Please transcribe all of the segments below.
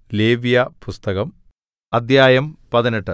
ലേവ്യപുസ്തകം അദ്ധ്യായം പതിനെട്ട്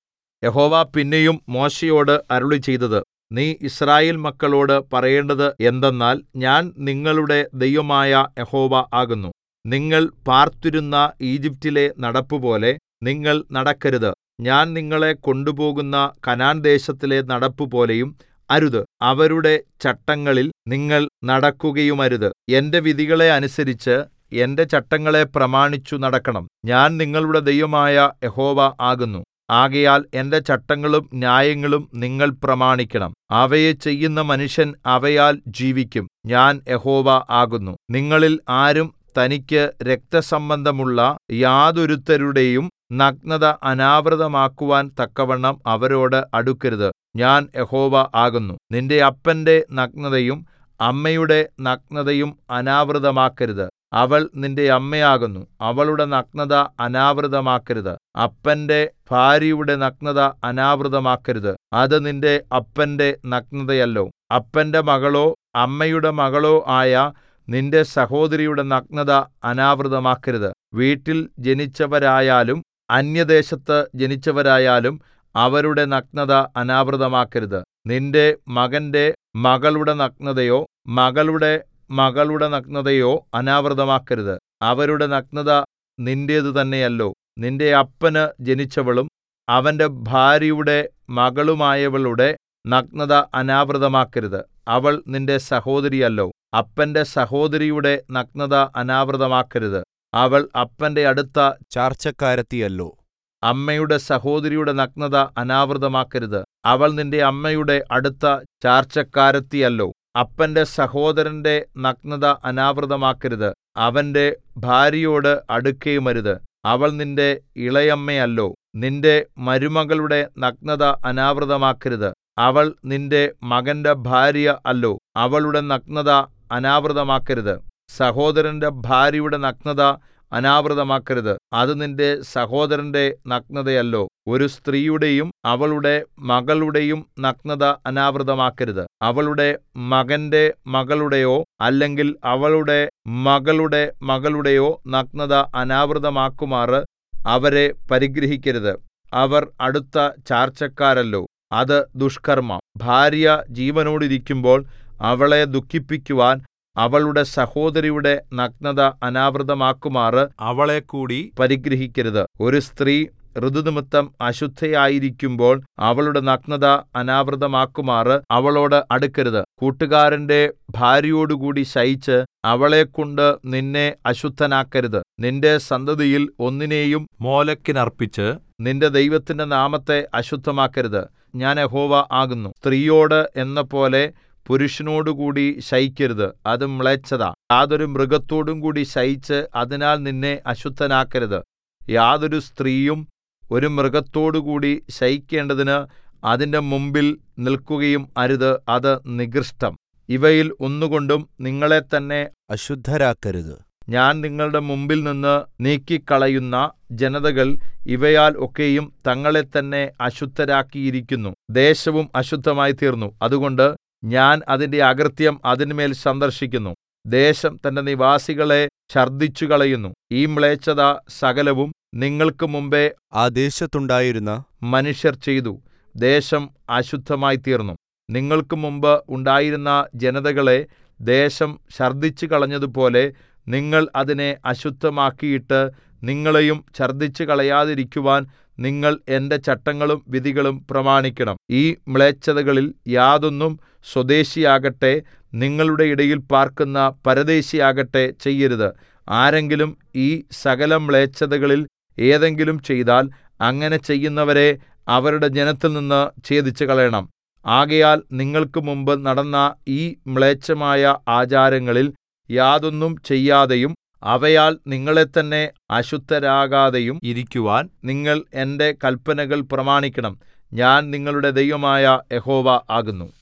യഹോവ പിന്നെയും മോശെയോട് അരുളിച്ചെയ്തത് നീ യിസ്രായേൽ മക്കളോട് പറയേണ്ടത് എന്തെന്നാൽ ഞാൻ നിങ്ങളുടെ ദൈവമായ യഹോവ ആകുന്നു നിങ്ങൾ പാർത്തിരുന്ന ഈജിപ്റ്റിലെ നടപ്പുപോലെ നിങ്ങൾ നടക്കരുത് ഞാൻ നിങ്ങളെ കൊണ്ടുപോകുന്ന കനാൻദേശത്തിലെ നടപ്പുപോലെയും അരുത് അവരുടെ ചട്ടങ്ങളിൽ നിങ്ങൾ നടക്കുകയുമരുത് എന്റെ വിധികളെ അനുസരിച്ച് എന്റെ ചട്ടങ്ങളെ പ്രമാണിച്ചു നടക്കണം ഞാൻ നിങ്ങളുടെ ദൈവമായ യഹോവ ആകുന്നു ആകയാൽ എന്റെ ചട്ടങ്ങളും ന്യായങ്ങളും നിങ്ങൾ പ്രമാണിക്കണം അവയെ ചെയ്യുന്ന മനുഷ്യൻ അവയാൽ ജീവിക്കും ഞാൻ യഹോവ ആകുന്നു നിങ്ങളിൽ ആരും തനിക്ക് രക്തസംബന്ധമുള്ള യാതൊരുത്തരുടെയും നഗ്നത അനാവൃതമാക്കുവാൻ തക്കവണ്ണം അവരോട് അടുക്കരുത് ഞാൻ യഹോവ ആകുന്നു നിന്റെ അപ്പന്റെ നഗ്നതയും അമ്മയുടെ നഗ്നതയും അനാവൃതമാക്കരുത് അവൾ നിന്റെ അമ്മയാകുന്നു അവളുടെ നഗ്നത അനാവൃതമാക്കരുത് അപ്പന്റെ ഭാര്യയുടെ നഗ്നത അനാവൃതമാക്കരുത് അത് നിന്റെ അപ്പന്റെ നഗ്നതയല്ലോ അപ്പന്റെ മകളോ അമ്മയുടെ മകളോ ആയ നിന്റെ സഹോദരിയുടെ നഗ്നത അനാവൃതമാക്കരുത് വീട്ടിൽ ജനിച്ചവരായാലും അന്യദേശത്ത് ജനിച്ചവരായാലും അവരുടെ നഗ്നത അനാവൃതമാക്കരുത് നിന്റെ മകന്റെ മകളുടെ നഗ്നതയോ മകളുടെ മകളുടെ നഗ്നതയോ അനാവൃതമാക്കരുത് അവരുടെ നഗ്നത നിന്റേതു തന്നെയല്ലോ നിന്റെ അപ്പന് ജനിച്ചവളും അവന്റെ ഭാര്യയുടെ മകളുമായവളുടെ നഗ്നത അനാവൃതമാക്കരുത് അവൾ നിന്റെ സഹോദരിയല്ലോ അപ്പന്റെ സഹോദരിയുടെ നഗ്നത അനാവൃതമാക്കരുത് അവൾ അപ്പന്റെ അടുത്ത ചാർച്ചക്കാരത്തിയല്ലോ അമ്മയുടെ സഹോദരിയുടെ നഗ്നത അനാവൃതമാക്കരുത് അവൾ നിന്റെ അമ്മയുടെ അടുത്ത ചാർച്ചക്കാരത്തിയല്ലോ അപ്പന്റെ സഹോദരന്റെ നഗ്നത അനാവൃതമാക്കരുത് അവന്റെ ഭാര്യയോട് അടുക്കയുമരുത് അവൾ നിന്റെ ഇളയമ്മയല്ലോ നിന്റെ മരുമകളുടെ നഗ്നത അനാവൃതമാക്കരുത് അവൾ നിന്റെ മകന്റെ ഭാര്യ അല്ലോ അവളുടെ നഗ്നത അനാവൃതമാക്കരുത് സഹോദരന്റെ ഭാര്യയുടെ നഗ്നത അനാവൃതമാക്കരുത് അത് നിന്റെ സഹോദരന്റെ നഗ്നതയല്ലോ ഒരു സ്ത്രീയുടെയും അവളുടെ മകളുടെയും നഗ്നത അനാവൃതമാക്കരുത് അവളുടെ മകന്റെ മകളുടെയോ അല്ലെങ്കിൽ അവളുടെ മകളുടെ മകളുടെയോ നഗ്നത അനാവൃതമാക്കുമാറ് അവരെ പരിഗ്രഹിക്കരുത് അവർ അടുത്ത ചാർച്ചക്കാരല്ലോ അത് ദുഷ്കർമ്മം ഭാര്യ ജീവനോടിരിക്കുമ്പോൾ അവളെ ദുഃഖിപ്പിക്കുവാൻ അവളുടെ സഹോദരിയുടെ നഗ്നത അനാവൃതമാക്കുമാറ് അവളെ കൂടി പരിഗ്രഹിക്കരുത് ഒരു സ്ത്രീ ഋതുനിമിത്തം അശുദ്ധയായിരിക്കുമ്പോൾ അവളുടെ നഗ്നത അനാവൃതമാക്കുമാറ് അവളോട് അടുക്കരുത് കൂട്ടുകാരന്റെ ഭാര്യയോടുകൂടി ശയിച്ച് അവളെക്കൊണ്ട് നിന്നെ അശുദ്ധനാക്കരുത് നിന്റെ സന്തതിയിൽ ഒന്നിനെയും മോലെക്കിനർപ്പിച്ച് നിന്റെ ദൈവത്തിന്റെ നാമത്തെ അശുദ്ധമാക്കരുത് ഞാൻ യഹോവ ആകുന്നു സ്ത്രീയോട് എന്നപോലെ പുരുഷനോടുകൂടി ശയിക്കരുത് അത് മ്ലേച്ഛത യാതൊരു മൃഗത്തോടും കൂടി ശയിച്ച് അതിനാൽ നിന്നെ അശുദ്ധനാക്കരുത് യാതൊരു സ്ത്രീയും ഒരു മൃഗത്തോടുകൂടി ശയിക്കേണ്ടതിന് അതിന്റെ മുമ്പിൽ നിൽക്കുകയും അരുത് അത് നികൃഷ്ടം ഇവയിൽ ഒന്നുകൊണ്ടും നിങ്ങളെ തന്നെ അശുദ്ധരാക്കരുത് ഞാൻ നിങ്ങളുടെ മുമ്പിൽ നിന്ന് നീക്കിക്കളയുന്ന ജനതകൾ ഇവയാൽ ഒക്കെയും തങ്ങളെ തന്നെ അശുദ്ധരാക്കിയിരിക്കുന്നു ദേശവും അശുദ്ധമായി തീർന്നു അതുകൊണ്ട് ഞാൻ അതിന്റെ അകൃത്യം അതിന്മേൽ സന്ദർശിക്കുന്നു ദേശം തന്റെ നിവാസികളെ ഛർദ്ദിച്ചുകളയുന്നു ഈ മ്ലേച്ഛത സകലവും നിങ്ങൾക്ക് മുമ്പെ ആ ദേശത്തുണ്ടായിരുന്ന മനുഷ്യർ ചെയ്തു ദേശം അശുദ്ധമായി തീർന്നു നിങ്ങൾക്ക് മുമ്പ് ഉണ്ടായിരുന്ന ജനതകളെ ദേശം ഛർദ്ദിച്ചു കളഞ്ഞതുപോലെ നിങ്ങൾ അതിനെ അശുദ്ധമാക്കിയിട്ട് നിങ്ങളെയും ഛർദ്ദിച്ചു കളയാതിരിക്കുവാൻ നിങ്ങൾ എന്റെ ചട്ടങ്ങളും വിധികളും പ്രമാണിക്കണം ഈ മ്ലേച്ഛതകളിൽ യാതൊന്നും സ്വദേശിയാകട്ടെ നിങ്ങളുടെ ഇടയിൽ പാർക്കുന്ന പരദേശിയാകട്ടെ ചെയ്യരുത് ആരെങ്കിലും ഈ സകല മ്ലേച്ഛതകളിൽ ഏതെങ്കിലും ചെയ്താൽ അങ്ങനെ ചെയ്യുന്നവരെ അവരുടെ ജനത്തിൽനിന്ന് ഛേദിച്ചു കളയണം ആകയാൽ നിങ്ങൾക്ക് മുമ്പ് നടന്ന ഈ മ്ലേച്ഛമായ ആചാരങ്ങളിൽ യാതൊന്നും ചെയ്യാതെയും അവയാൽ നിങ്ങളെത്തന്നെ അശുദ്ധരാകാതെയും ഇരിക്കുവാൻ നിങ്ങൾ എന്റെ കല്പനകൾ പ്രമാണിക്കണം ഞാൻ നിങ്ങളുടെ ദൈവമായ യഹോവ ആകുന്നു